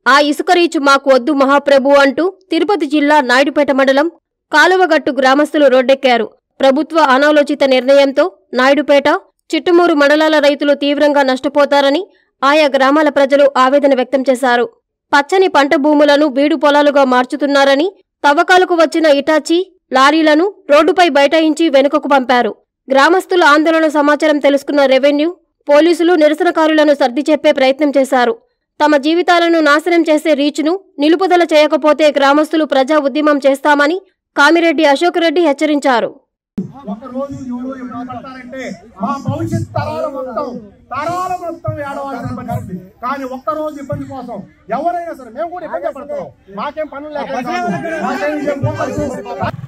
ఆ ఇసుక రీచ్ మాకు వద్దు మహాప్రభు అంటూ తిరుపతి జిల్లా నాయుడుపేట మండలం కాలువగట్టు గ్రామస్తులు రోడ్డెక్కారు ప్రభుత్వ అనాలోచిత నిర్ణయంతో నాయుడుపేట చిట్టుమూరు మండలాల రైతులు తీవ్రంగా నష్టపోతారని ఆయా గ్రామాల ప్రజలు ఆవేదన వ్యక్తం చేశారు పచ్చని పంట భూములను బీడు పొలాలుగా మార్చుతున్నారని తవ్వకాలకు వచ్చిన ఇటాచీ లారీలను రోడ్డుపై బైఠాయించి వెనుకకు పంపారు గ్రామస్తుల ఆందోళన సమాచారం తెలుసుకున్న రెవెన్యూ పోలీసులు నిరసనకారులను సర్ది చెప్పే ప్రయత్నం చేశారు తమ జీవితాలను నాశనం చేసే రీచ్ను నిలుపుదల చేయకపోతే గ్రామస్తులు ప్రజా ఉద్యమం చేస్తామని కామిరెడ్డి అశోక్ రెడ్డి హెచ్చరించారు ఒక రోజు ఎవరు ఇబ్బంది పడతారంటే మా భవిష్యత్ తరాల మొత్తం తరాల మొత్తం ఏడవాల్సిన పరిస్థితి కానీ ఒక్క రోజు ఇబ్బంది కోసం ఎవరైనా సరే మేము కూడా ఇబ్బంది పడతాం మాకేం పనులు లేక కాదు. మాకేం ఏం పరిస్థితి.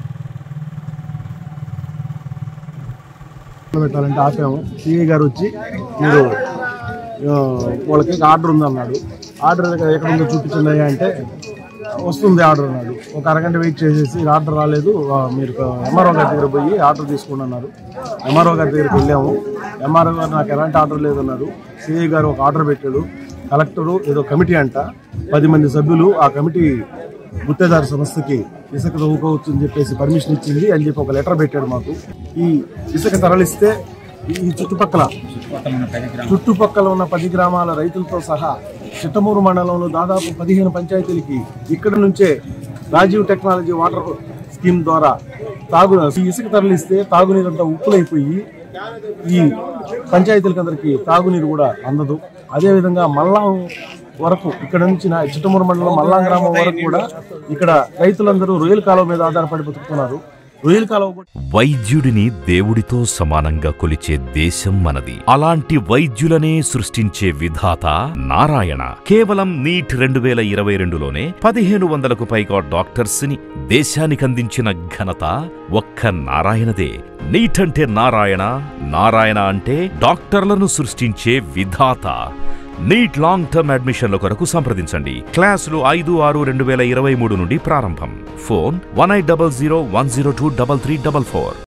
పెట్టాలంటే ఆపాము సిఐ గారు వచ్చి మీరు ఆ, వాళ్ళకి ఆర్డర్ ఉందన్నాడు ఆర్డర్ ఎక్కడ ఉందో చూపించండి అంటే వస్తుంది ఆర్డర్ అన్నాడు ఒక అరగంట వెయిట్ చేసేసి ఆర్డర్ రాలేదు ఆ, మీరు ఎంఆర్ఓ గారి దగ్గర పోయి ఆర్డర్ తీసుకోండి అన్నారు ఎంఆర్ఓ గారి దగ్గరికి వెళ్ళాము ఎంఆర్ఓ గారు నాకు ఎలాంటి ఆర్డర్ లేదన్నారు సిఐ గారు ఒక ఆర్డర్ పెట్టాడు కలెక్టరు ఏదో కమిటీ అంట పది మంది సభ్యులు ఆ కమిటీ గుత్తేదారు సంస్థకి ఇసుక తవ్వుకోవచ్చు అని చెప్పేసి పర్మిషన్ ఇచ్చింది అని చెప్పి ఒక లెటర్ పెట్టాడు మాకు ఈ ఇసుక తరలిస్తే ఈ ఈ చుట్టుపక్కల చుట్టుపక్కల ఉన్న పది గ్రామాల రైతులతో సహా చిట్టమూరు మండలంలో దాదాపు పదిహేను పంచాయతీలకి ఇక్కడ నుంచే రాజీవ్ టెక్నాలజీ వాటర్ స్కీమ్ ద్వారా తాగు ఈ ఇసుక తరలిస్తే తాగునీరు అంతా ఉప్పులైపోయి ఈ పంచాయతీలకందరికీ తాగునీరు కూడా అందదు అదేవిధంగా మల్లాం వరకు ఇక్కడ నుంచి నా చిట్టమూరు మండలం మల్లాం గ్రామం వరకు కూడా ఇక్కడ రైతులందరూ రొయ్యల కాలువ మీద ఆధారపడి బతుకుతున్నారు రొయ్యల కాలువ కూడా వైద్యుడిని దేవుడితో సమానంగా కొలిచే దేశం మనది అలాంటి వైద్యులనే సృష్టించే విధాత నారాయణ కేవలం నీట్ రెండు వేల ఇరవై రెండులోనే పదిహేను వందలకు పైగా డాక్టర్స్ ని దేశానికి అందించిన ఘనత ఒక్క నారాయణదే నీట్ అంటే నారాయణ నారాయణ అంటే డాక్టర్లను సృష్టించే విధాత నీట్ లాంగ్ టర్మ్ అడ్మిషన్ల కొరకు సంప్రదించండి క్లాసులు ఐదు ఆరు రెండు వేల ఇరవై మూడు నుండి ప్రారంభం phone one eight double zero one zero two double three double four